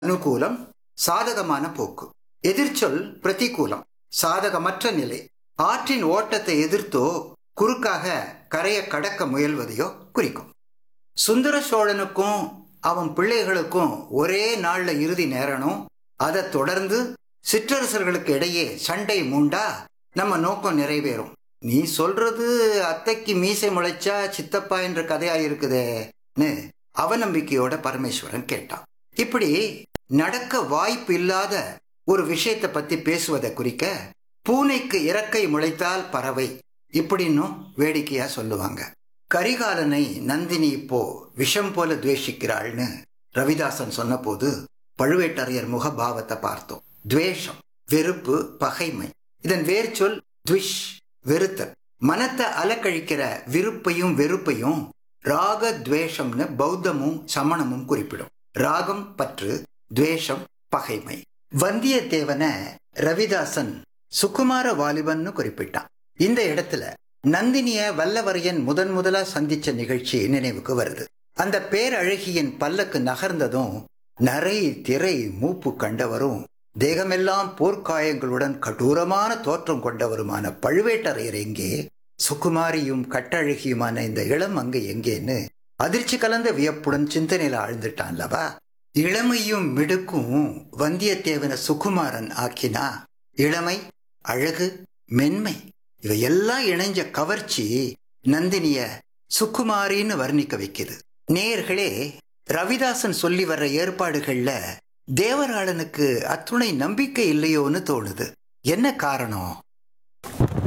அனுகூலம் சாதகமான போக்கு எதிர்ச்சொல் பிரதிகூலம் சாதகமற்ற நிலை ஆற்றின் ஓட்டத்தை எதிர்த்தோ குறுக்காக கரையை கடக்க முயல்வதையோ குறிக்கும் சுந்தர சோழனுக்கும் அவன் பிள்ளைகளுக்கும் ஒரே நாள்ல இறுதி நேரணும் அதை தொடர்ந்து சிற்றரசர்களுக்கு இடையே சண்டை மூண்டா நம்ம நோக்கம் நிறைவேறும் நீ சொல்றது அத்தைக்கு மீசை முளைச்சா சித்தப்பா என்ற கதையா இருக்குதேன்னு அவநம்பிக்கையோட பரமேஸ்வரன் கேட்டான் இப்படி நடக்க வாய்ப்பு இல்லாத ஒரு விஷயத்தை பத்தி பேசுவதை குறிக்க பூனைக்கு இறக்கை முளைத்தால் பறவை இப்படின்னும் வேடிக்கையா சொல்லுவாங்க கரிகாலனை நந்தினி இப்போ விஷம் போல துவேஷிக்கிறாள்னு ரவிதாசன் சொன்னபோது பழுவேட்டரையர் முகபாவத்தை பார்த்தோம் துவேஷம் வெறுப்பு பகைமை இதன் வேர்ச்சொல் துவிஷ் வெறுத்தல் மனத்தை அலக்கழிக்கிற விருப்பையும் வெறுப்பையும் ராக துவேஷம்னு பௌத்தமும் சமணமும் குறிப்பிடும் ராகம் பற்று துவேஷம் பகைமை வந்தியத்தேவனை ரவிதாசன் சுகுமார வாலிபன்னு குறிப்பிட்டான் இந்த இடத்துல நந்தினிய வல்லவரையன் முதன் முதலா சந்திச்ச நிகழ்ச்சி நினைவுக்கு வருது அந்த பேரழகியின் பல்லக்கு நகர்ந்ததும் நரை திரை மூப்பு கண்டவரும் தேகமெல்லாம் போர்க்காயங்களுடன் கடூரமான தோற்றம் கொண்டவருமான பழுவேட்டரையர் எங்கே சுகுமாரியும் கட்டழகியுமான இந்த இளம் அங்கு எங்கேன்னு அதிர்ச்சி கலந்த வியப்புடன் சிந்தனையில ஆழ்ந்துட்டான்லவா இளமையும் மிடுக்கும் வந்தியத்தேவன சுகுமாரன் ஆக்கினா இளமை அழகு மென்மை இவையெல்லாம் இணைஞ்ச கவர்ச்சி நந்தினிய சுக்குமாரின்னு வர்ணிக்க வைக்குது நேயர்களே ரவிதாசன் சொல்லி வர்ற ஏற்பாடுகள்ல தேவராளனுக்கு அத்துணை நம்பிக்கை இல்லையோன்னு தோணுது என்ன காரணம்